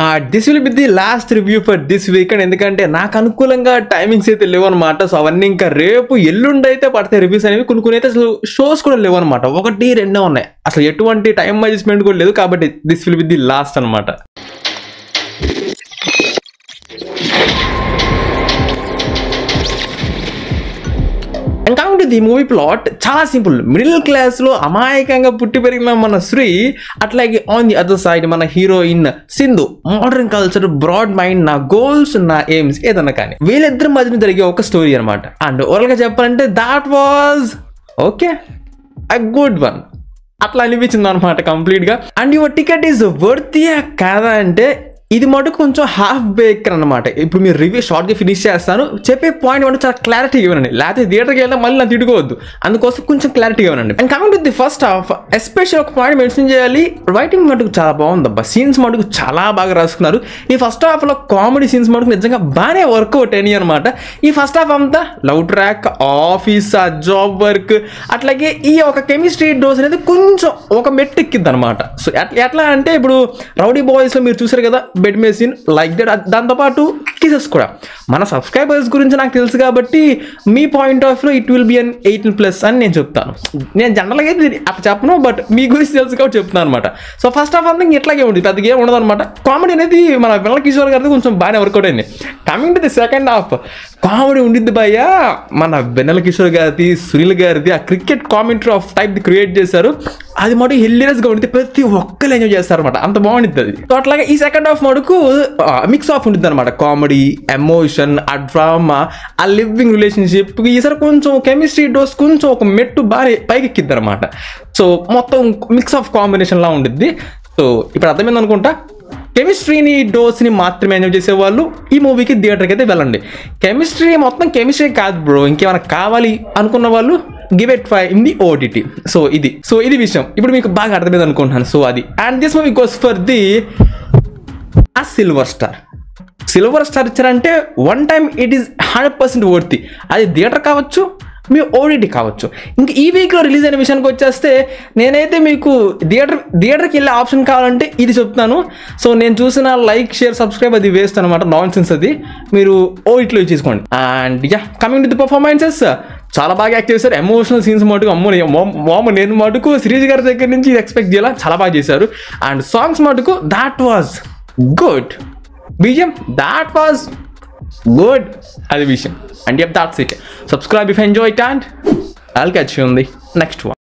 this will be the last review for this weekend ఎందుకంటే నాకు అనుకూలంగా టైమింగ్స్ అయితే లేవు అనమాట సో అవన్నీ ఇంకా రేపు ఎల్లుండి అయితే పడతాయి రివ్యూస్ అనేవి కొన్ని కొన్ని అయితే అసలు షోస్ కూడా లేవు అనమాట ఒకటి రెండే ఉన్నాయి అసలు ఎటువంటి టైం మేనేజ్మెంట్ కూడా లేదు కాబట్టి this will be the last అనమాట and coming to the movie plot చాలా సింపుల్ మిడిల్ క్లాస్లో అమాయకంగా పుట్టి పెరిగిన మన శ్రీ అట్లాగే ఆన్ ది అదర్ సైడ్ మన heroine Sindhu modern culture broad mind నా గోల్స్ నా ఎయిమ్స్ ఏదన్నా కానీ వీళ్ళిద్దరి మధ్యన జరిగే ఒక స్టోరీ అనమాట అండ్ ఓవరాల్గా చెప్పాలంటే that was okay a good one అట్లా అనిపించింది అనమాట కంప్లీట్గా అండ్ యువర్ టికెట్ ఈజ్ వర్తియా కాదా అంటే ఇది మటుకు కొంచెం హాఫ్ బేకర్ అనమాట ఇప్పుడు మీరు రివ్యూ షార్ట్గా ఫినిష్ చేస్తాను చెప్పే పాయింట్ మటుకు చాలా క్లారిటీ ఇవ్వనండి లేకపోతే థియేటర్కి వెళ్తే మళ్ళీ నాకు తిట్టుకోవద్దు అందుకోసం కొంచెం క్లారిటీ ఇవ్వనండి and coming to the first half special ఒక పాయింట్ మెన్షన్ చేయాలి రైటింగ్ మటుకు చాలా బాగుంది అబ్బా సీన్స్ మటుకు చాలా బాగా రాసుకున్నారు ఈ ఫస్ట్ హాఫ్లో కామెడీ సీన్స్ మటుకు నిజంగా బాగానే వర్కౌట్ అయినాయి అనమాట ఈ ఫస్ట్ హాఫ్ అంతా love track office job work అట్లాగే ఈ ఒక కెమిస్ట్రీ డోస్ అనేది కొంచెం ఒక మెట్టు ఎక్కిద్ది అనమాట సో ఎట్లా ఎట్లా అంటే ఇప్పుడు రౌడీ బాయ్స్లో మీరు చూసారు కదా బెడ్ మెషిన్ లైక్ దట్ దాంతోపాటు కిసెస్ కూడా మన సబ్స్క్రైబర్స్ గురించి నాకు తెలుసు కాబట్టి మీ పాయింట్ ఆఫ్ లో it will be an eighteen plus అని నేను చెప్తాను నేను జనరల్గా అయితే ఇది అట్లా చెప్పను బట్ మీ గురించి తెలుసు కాబట్టి చెప్తున్నాను అనమాట సో ఫస్ట్ ఆఫ్ ఆల్ ఇట్లాగే ఉంటుంది పెద్దగా ఏం ఉండదు అనమాట కామెడీ అనేది మన పిల్లల కిషోర్ గారిది కొంచెం బాగానే వర్కౌట్ అయింది coming to the second half comedy ఉండిద్ది భయ్య మన బెన్నెల కిషోర్ గారిది సునీల్ గారిది ఆ cricket commentary of type create చేశారు అది మటు హిల్లియస్గా ఉండితే ప్రతి ఒక్కరు ఎంజాయ్ చేస్తారు అనమాట అంత బాగుంటుంది అది సో అట్లాగే ఈ సెకండ్ హాఫ్ మటుకు మిక్స్ ఆఫ్ ఉంటుంది అనమాట కామెడీ ఎమోషన్ ఆ డ్రామా ఆ లివింగ్ రిలేషన్షిప్ ఈసారి కొంచెం కెమిస్ట్రీ డోస్ కొంచెం ఒక మెట్టు బాగా పైకి ఎక్కిద్ది అనమాట సో మొత్తం మిక్స్ ఆఫ్ కాంబినేషన్ లా ఉండిద్ది సో ఇప్పుడు అర్థమైంది అనుకుంటా కెమిస్ట్రీని డోస్ని మాత్రమే ఎంజాయ్ చేసేవాళ్ళు ఈ మూవీకి థియేటర్కి అయితే వెళ్ళండి కెమిస్ట్రీ మొత్తం కెమిస్ట్రీ కాదు బ్రో ఇంకేమైనా కావాలి అనుకున్న వాళ్ళు give at five in the OTT so ఇది సో ఇది విషయం ఇప్పుడు మీకు బాగా అర్థమైంది అనుకుంటున్నాను సో అది and this movie goes for the ఆ సిల్వర్ స్టార్ సిల్వర్ స్టార్ ఇచ్చారంటే one time it is hundred percent worthy అది థియేటర్ కావచ్చు మీ ఓడిటీ కావచ్చు ఇంకా ఈ వీక్లో రిలీజ్ అయిన విషయానికి వచ్చేస్తే నేనైతే మీకు థియేటర్ థియేటర్కి వెళ్ళే ఆప్షన్ కావాలంటే ఇది చెప్తాను సో నేను చూసిన లైక్ షేర్ సబ్స్క్రైబ్ అది వేస్ట్ అనమాట నాన్ సెన్స్ అది మీరు ఓడిట్లో తీసుకోండి and yeah coming to the performances చాలా బాగా యాక్ట్ చేశారు ఎమోషనల్ సీన్స్ మటుకు అమ్మో నే- మో- మోమ నేను మటుకు సిరీజ్ గారి దగ్గర నుంచి ఇది ఎక్స్పెక్ట్ చేయాలి చాలా బాగా చేశారు అండ్ సాంగ్స్ మటుకు that was good BGM that was good అది విషయం and yup that's it subscribe if enjoy it and I'll catch you ఉంది నెక్స్ట్ వన్